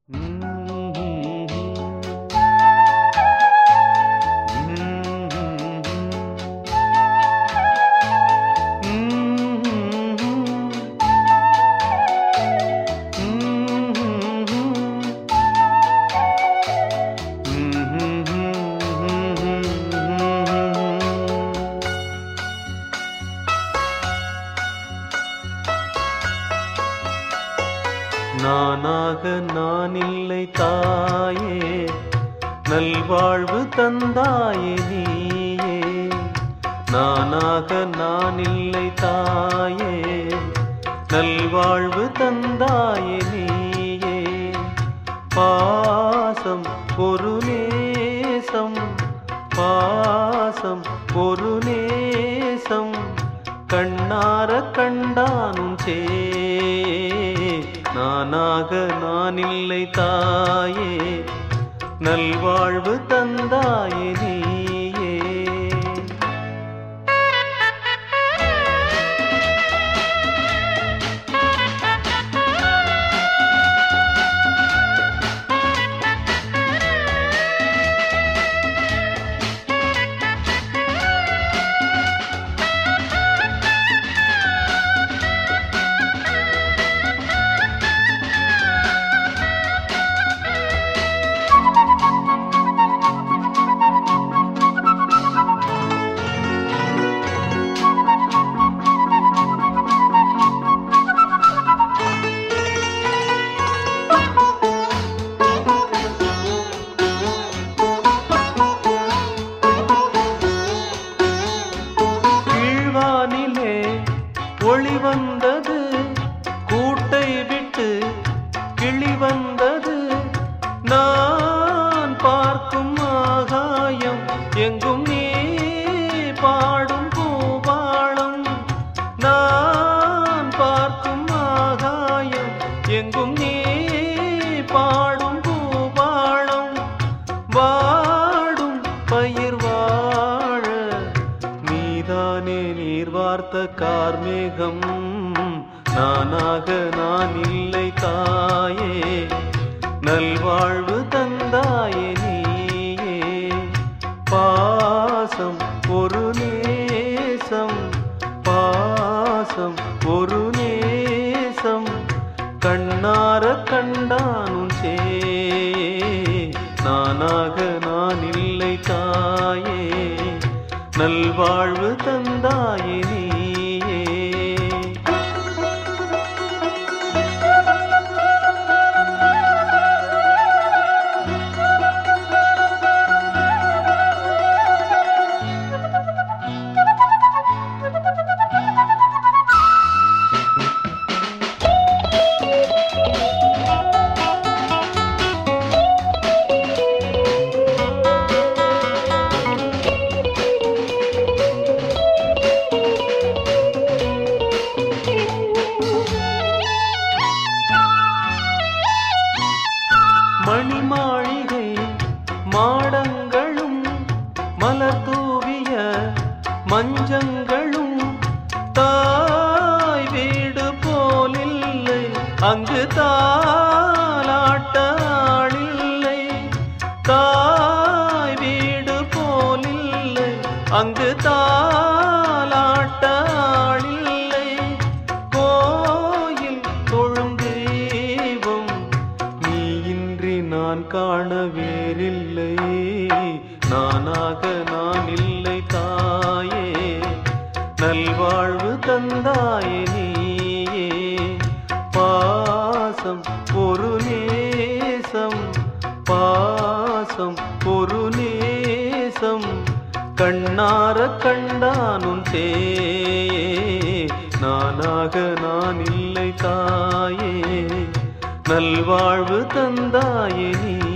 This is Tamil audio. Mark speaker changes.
Speaker 1: நானாக நான் இல்லை தாயே நல்வாழ்வு தந்தாயே நீயே நானாக நான் இல்லை தாயே நல்வாழ்வு தந்தாயே நீயே பாசம் ஒரு நேசம் பாசம் ஒரு நேசம் கண்ணார கண்டானும் சே நானாக நான் இல்லை தாயே நல்வாழ்வு தந்தாயே நீயே கீழ்வானிலே ஒளி வந்தது கூட்டை விட்டு கிளி வந்தது நான் பார்க்கும் ஆகாயம் எங்கும் நீ பாடும் பூபாளம் நான் பார்க்கும் ஆகாயம் எங்கும் நீ பாடும் பூபாளம் வாடும் பயிர் வாழ நீதானே நீர் வார்த்த கார்மேகம் நானாக நான் இல்லை தாயே நல்வாழ்வு தந்தாயே நீயே பாசம் ஒரு நேசம் பாசம் ஒரு நேசம் கண்ணார கண்டானும் சே நானாக நான் இல்லை தாயே நல்வாழ்வு தந்தாயே நீயே மணிமாளிகை மாடங்களும் மலர் தூவிய மஞ்சங்களும் தாய் வீடு போலில்லை அங்கு தாலாட்ட ஆளில்லை தாய் வீடு போலில்லை அங்கு தாலாட்ட ஆளில்லை கோயில் தொழும் தெய்வம் நீ இன்றி நான் காண வேறில்லை நானாக நான் இல்லை தாயே நல்வாழ்வு தந்தாயே நீயே பாசம் ஒரு நேசம் பாசம் ஒரு நேசம் கண்ணார கண்டானும் தே நானாக நான் இல்லை தாயே நல்வாழ்வு தந்தாயே நீ